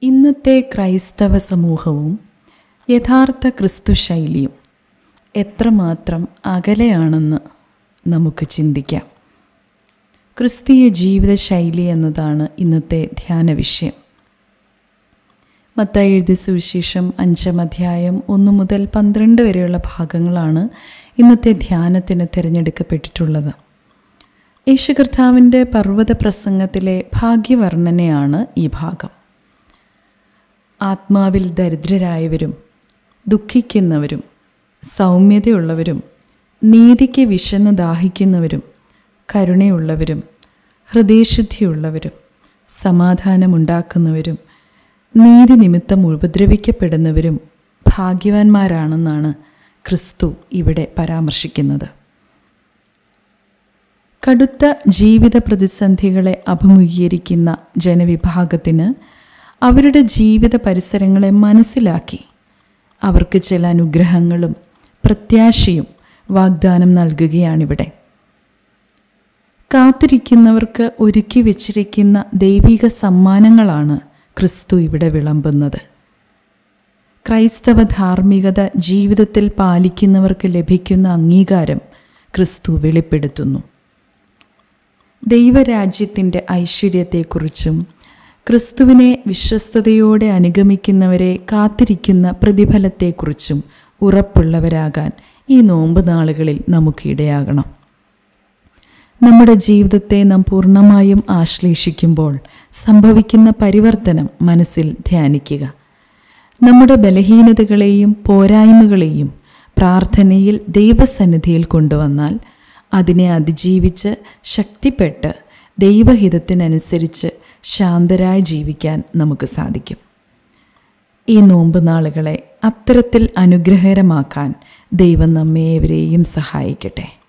ഇന്നത്തെ ക്രൈസ്തവ സമൂഹവും യഥാർത്ഥ ക്രിസ്തു ശൈലിയും എത്രമാത്രം അകലെയാണെന്ന് നമുക്ക് ചിന്തിക്കാം ക്രിസ്തീയ ജീവിത ശൈലി എന്നതാണ് ഇന്നത്തെ ധ്യാന വിഷയം മത്തായി എഴുതിയ സുവിശേഷം അഞ്ചാം അധ്യായം ഒന്ന് മുതൽ പന്ത്രണ്ട് വരെയുള്ള ഭാഗങ്ങളാണ് ഇന്നത്തെ ധ്യാനത്തിന് തിരഞ്ഞെടുക്കപ്പെട്ടിട്ടുള്ളത് യേശു കർത്താവിൻ്റെ പർവ്വത പ്രസംഗത്തിലെ ഭാഗ്യവർണ്ണനയാണ് ഈ ഭാഗം ആത്മാവിൽ ദരിദ്രരായവരും ദുഃഖിക്കുന്നവരും സൗമ്യതയുള്ളവരും നീതിക്ക് വിശന്ന് ദാഹിക്കുന്നവരും കരുണയുള്ളവരും ഹൃദയശുദ്ധിയുള്ളവരും സമാധാനമുണ്ടാക്കുന്നവരും നീതി നിമിത്തം ഉപദ്രവിക്കപ്പെടുന്നവരും ഭാഗ്യവാന്മാരാണെന്നാണ് ക്രിസ്തു ഇവിടെ പരാമർശിക്കുന്നത് കടുത്ത ജീവിത പ്രതിസന്ധികളെ അഭിമുഖീകരിക്കുന്ന ജനവിഭാഗത്തിന് അവരുടെ ജീവിത പരിസരങ്ങളെ മനസ്സിലാക്കി അവർക്ക് ചില അനുഗ്രഹങ്ങളും പ്രത്യാശയും വാഗ്ദാനം നൽകുകയാണിവിടെ കാത്തിരിക്കുന്നവർക്ക് ഒരുക്കി വച്ചിരിക്കുന്ന ദൈവിക സമ്മാനങ്ങളാണ് ക്രിസ്തു ഇവിടെ വിളമ്പുന്നത് ക്രൈസ്തവ ധാർമ്മികത ജീവിതത്തിൽ പാലിക്കുന്നവർക്ക് ലഭിക്കുന്ന അംഗീകാരം ക്രിസ്തു വെളിപ്പെടുത്തുന്നു ദൈവരാജ്യത്തിൻ്റെ ഐശ്വര്യത്തെക്കുറിച്ചും ക്രിസ്തുവിനെ വിശ്വസ്തയോടെ അനുഗമിക്കുന്നവരെ കാത്തിരിക്കുന്ന പ്രതിഫലത്തെക്കുറിച്ചും ഉറപ്പുള്ളവരാകാൻ ഈ നോമ്പ് നാളുകളിൽ നമുക്കിടയാകണം നമ്മുടെ ജീവിതത്തെ നാം പൂർണ്ണമായും ആശ്ലേഷിക്കുമ്പോൾ സംഭവിക്കുന്ന പരിവർത്തനം മനസ്സിൽ ധ്യാനിക്കുക നമ്മുടെ ബലഹീനതകളെയും പോരായ്മകളെയും പ്രാർത്ഥനയിൽ ദൈവസന്നിധിയിൽ കൊണ്ടുവന്നാൽ അതിനെ അതിജീവിച്ച് ശക്തിപ്പെട്ട് ദൈവഹിതത്തിനനുസരിച്ച് ശാന്തരായി ജീവിക്കാൻ നമുക്ക് സാധിക്കും ഈ നോമ്പ് നാളുകളെ അത്തരത്തിൽ അനുഗ്രഹകരമാക്കാൻ ദൈവം നമ്മേവരെയും സഹായിക്കട്ടെ